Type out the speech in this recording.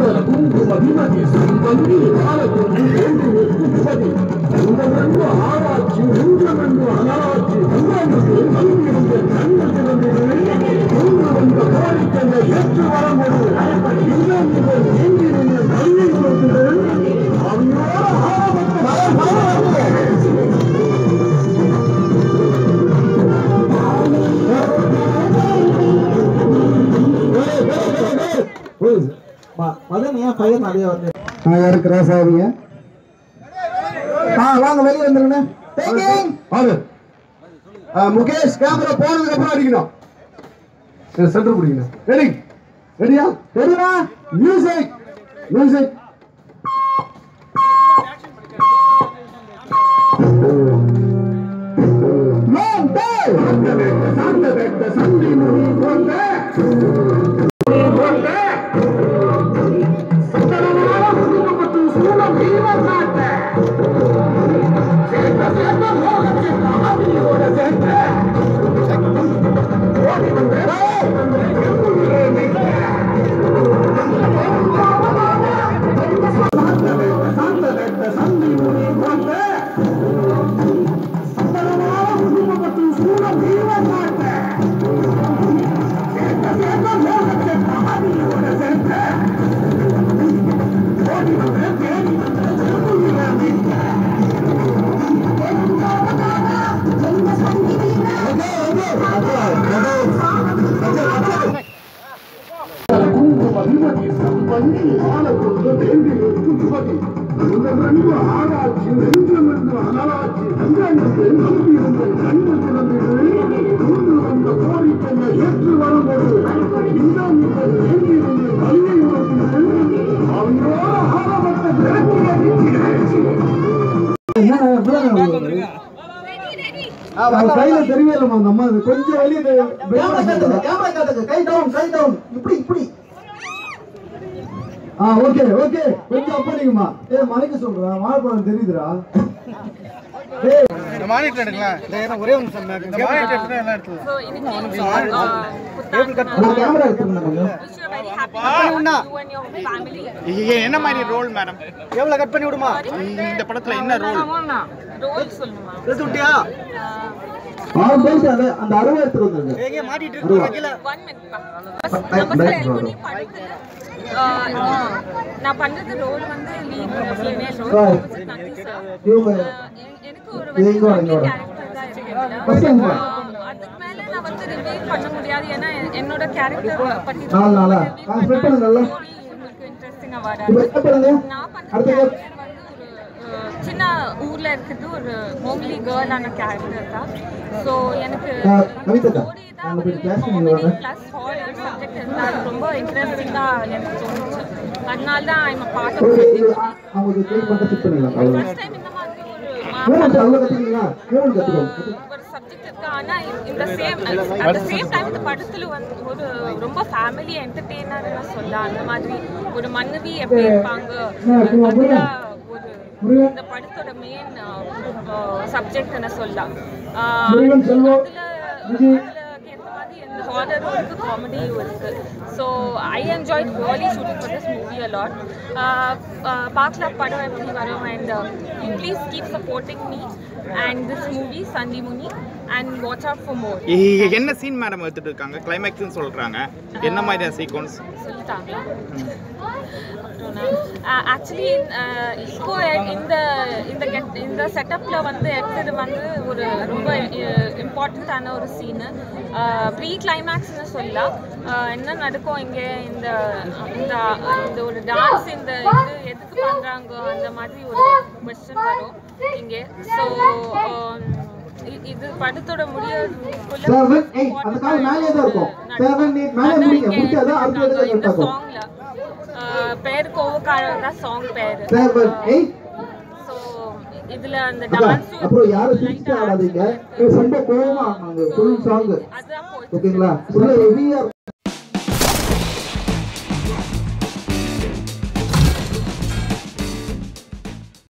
சுந்தர குங்கும விமதி சம்பந்தி காலத்துடன் தோன்றி நிற்கும்படி உங்களென்று ஆராய்ச்சி உங்களென்று அனாராய்ச்சி உங்களுக்கு நம்பியிருந்த கண்கள் திறந்தது கொண்டு வந்த கோரிக்கையை ஏற்று வரும்போது இன்னும் நீங்கள் நீங்கி நின்ற கல்வி கொடுத்தது அவையோட ஆரம்பத்தை மதன் ஏன் பையன் நிறைய வந்து நான் யாரு கிராசாவிங்க ஆ வாங்க வெளியே வந்துருங்க டேக்கிங் ஆறு முகேஷ் கேமரா போனதுக்கு அப்புறம் அடிக்கணும் சென்டர் பிடிக்கணும் ரெடி ரெடியா ரெடினா மியூசிக் மியூசிக் லாங் டே சாந்த வெட்ட சந்தி மொழி கொண்ட கொண்ட சுந்தரமான குடும்பத்து சூழல் தீவம் காட்ட சேர்ந்த சேர்ந்த மோகத்தின் ஆவியோட சேர்ந்த ஓடி வந்த எம்முயிரே மிக்க சாந்த வெட்ட சாந்த வெட்ட சந்தி மொழி கொண்ட சுந்தரமான குடும்பத்து சூழல் தீவம் காட்ட சேர்ந்த சேர்ந்த மோகத்தின் ஆவியோட சேர்ந்த ஓடி வந்த தேடி வந்த எம்முயிரே மிக்க குங்கும விமதி சம்பந்தி காலத்தொன்று தேண்டி நிற்கும் யுவதி உலகென்று ஆராய்ச்சி நெஞ்சமென்று அனலாட்சி கண்காணித்து நம்பியிருந்த கண்கள் திறந்தது கொண்டு வந்த கோரிக்கையை ஏற்று வரும்போது இன்னும் நீங்கள் தேங்கியிருந்து கல்வி உணர்ந்தது அவையோட ஆரம்பத்தை விளக்கிய கையில தெரியவே இல்லம்மா அந்த அம்மா அது கொஞ்சம் வெளியே கேமரா காட்டுங்க கேமரா காட்டுங்க கை டவுன் கை டவுன் இப்படி இப்படி ஆ ஓகே ஓகே கொஞ்சம் அப்படிங்கம்மா ஏ மலைக்கு சொல்றேன் வாழைப்பழம் தெரியுதுடா ஏய் மானிட்டர் எடுங்களேன் இந்த இடம் ஒரே ஒரு நிமிஷம் இந்த மானிட்டர் எடுத்து எல்லாம் எடுத்து So இன்னைக்கு uh, புத்தாண்டு ஒரு கேமரா எடுத்துருங்க கொஞ்சம் wish you a very happy உண்ணா. you and your family. என்ன மாதிரி ரோல் மேடம் எவ்வளவு கட் பண்ணி விடுமா இந்த படத்துல என்ன ரோல் Role சொல்லணுமா? எடுத்து விட்டியா ஆ போயிட்டு அந்த அந்த அறுவை எடுத்துட்டு வந்துருங்க எங்க மாட்டிட்டு இருக்கு வைக்கல One minute பா. First, நமஸ்காரம். எனக்கு நீ பண்றது, uh, இன்னும் நான் பண்றது ரோல் வந்து lead female role Right. opposite Nandi sir. இவங்க Uh, எ- எனக்கு ஒரு இது இங்க வாங்க, இங்க வாங்க. கேரக்டர் தான் இருக்கு First இதுல. இங்க வாங்க. Um, அதுக்கு மேல நான் வந்து ரிவீல் பண்ண முடியாது ஏன்னா எ- என்னோட கேரக்டர் பத்தி நாலு நாளா? reveal ஆ, பண்ணா split பண்ணுங்கல்ல? story உங்களுக்கு இன்ட்ரெஸ்டிங்கா இப்போ வராது என்ன பண்ணுங்க நான் பண்ற அடுத்த character வந்து ஒரு அஹ், சின்ன ஊர்ல இருக்கிறது ஒரு ஹோம்லி கேர்ளான கேரக்டர் தான் ஸோ எனக்கு ஆ, கவிதா, story தான் அங்க ஒரு போய் class பண்ணி comedy வாங்க. plus horror subject இருந்தா அது ரொம்ப இன்ட்ரெஸ்டிங்கா எனக்கு தோணுச்சு அதனால தான் ஐம் பார்ட் ஓகே ஆஃப் இது அ- அவங்களுக்கு கிளிக் பண்ணிட்டு செக் பண்ணிடலாம் அவ்வளோ ஃபர்ஸ்ட் டைம் இந்த மாதிரி ஒரு மூணு அவ்வளோ கற்றுக்கிங்களா மூணு கற்றுக்கோங்க ஒரு சப்ஜெக்ட் இருக்கு ஆனா இந்த same at the same time இந்த படத்துல வந்து ஒரு ரொம்ப ஃபேமிலி என்டர்டெய்னர்னு சொல்லலாம் அந்த மாதிரி ஒரு மனைவி எப்படி இருப்பாங்க அதுதான் ஒரு இந்த படத்தோட மெயின் சப்ஜெக்ட்னு சொல்லலாம் ஆஹ் முருகன் செல்வம், அதுல விஜய். அதுல ஏத்த மாதிரி இந்த ஹாரரும் இருக்கு காமெடியும் இருக்கு so I enjoy really shooting for this movie a lot பார்க்கலாம் படம் எப்படி வரும் and you please keep supporting me and this movie Santhi Muni and watch out for more என்ன சீன் மேடம் எடுத்துட்டு இருக்காங்க கிளைமேக்ஸ்னு சொல்றாங்க என்ன மாதிரி சீக்வன்ஸ் சொல்லிட்டாங்களா ஆக்சுவலி இப்போ இந்த இந்த கெட் இந்த செட்டப்ல வந்து எடுத்தது வந்து ஒரு ரொம்ப இம்பார்ட்டண்ட்டான ஒரு சீனு ப்ரீ கிளைமேக்ஸ்னு சொல்லலாம் அஹ், என்ன நடக்கும் இங்கே இந்த இந்த இந்த ஒரு டான்ஸ் இந்த இது எதுக்கு பண்றாங்க அந்த மாதிரி ஒரு கொஸ்டின் வரும் இங்கே ஸோ இது படத்தோட முடியறதுக்குள்ள Seven, eight. அந்த கால் மேலேயே தான் இருக்கும். Seven, eight. மேலே முடிங்க. முடிச்சாதான் அடுத்த இடத்துல இந்த correct ஆகும். சாங்ல பேர் கோவக்காரர் தான் சாங் பேரு செவன் எயிட் ஸோ இதுல அந்த அக்கா டான்ஸும் அப்புறம் யாரும் சிரிச்சுட்டு ஆடாதீங்க ரொம்ப கோவமா ஆனாங்க ஃபுல் சாங் அதுதான் போயிட்டு ஓகேங்களா ஃபுல்லா ஹெவியா